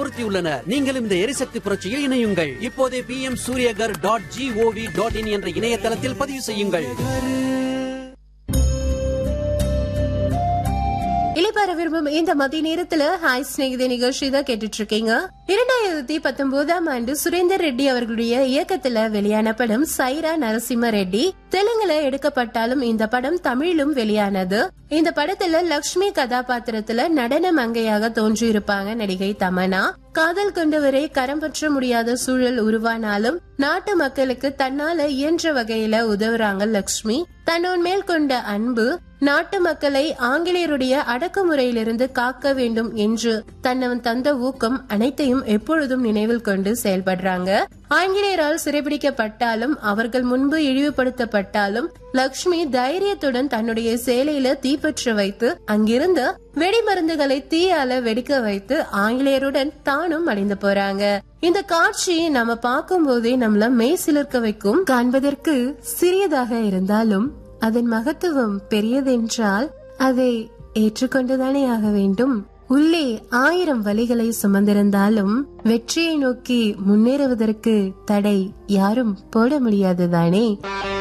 பொருத்தியுள்ளன நீங்களும் இந்த எரிசக்தி புரட்சியில் இணையுங்கள் இப்போதே P M Suryaghar dot gov dot in என்ற இணையதளத்தில் பதிவு செய்யுங்கள் இளைப்பாற விரும்பும் இந்த மதிய நேரத்துல ஹாய் ஸ்நேகித நிகழ்ச்சி தான் கேட்டுட்டு இருக்கீங்க இரண்டாயிரத்தி பத்தொன்பதாம் ஆண்டு சுரேந்தர் ரெட்டி அவர்களுடைய இயக்கத்துல வெளியான படம் சைரா நரசிம்ம ரெட்டி தெலுங்குல எடுக்கப்பட்டாலும் இந்த படம் தமிழிலும் வெளியானது இந்த படத்துல லக்ஷ்மி கதாபாத்திரத்துல நடன மங்கையாக தோன்றியிருப்பாங்க நடிகை தமனா காதல் கொண்டவரை கரம் பற்ற முடியாத சூழல் உருவானாலும் நாட்டு மக்களுக்கு தன்னால இயன்ற வகையில உதவுறாங்க லக்ஷ்மி தன்னோன் மேல் கொண்ட அன்பு நாட்டு மக்களை ஆங்கிலேயருடைய அடக்குமுறையிலிருந்து காக்க வேண்டும் என்று தன்னவன் தந்த ஊக்கம் அனைத்தையும் எப்பொழுதும் நினைவில் கொண்டு செயல்படுறாங்க ஆங்கிலேயரால் சிறைபிடிக்கப்பட்டாலும் அவர்கள் முன்பு இழிவுபடுத்தப்பட்டாலும் லக்ஷ்மி தைரியத்துடன் தன்னுடைய சேலையில தீப்பற்ற வைத்து அங்கிருந்து வெடிமருந்துகளை தீயால வெடிக்க வைத்து ஆங்கிலேயருடன் தானும் அடைந்து போறாங்க இந்த காட்சி நம்ம பார்க்கும் போதே நம்மள மெய் சிலிர்க்க வைக்கும் காண்பதற்கு சிறியதாக இருந்தாலும் அதன் மகத்துவம் பெரியதென்றால் அதை ஏற்றுக்கொண்டுதானே ஆக வேண்டும் உள்ளே ஆயிரம் வழிகளை சுமந்திருந்தாலும் வெற்றியை நோக்கி முன்னேறுவதற்கு தடை யாரும் போட முடியாதுதானே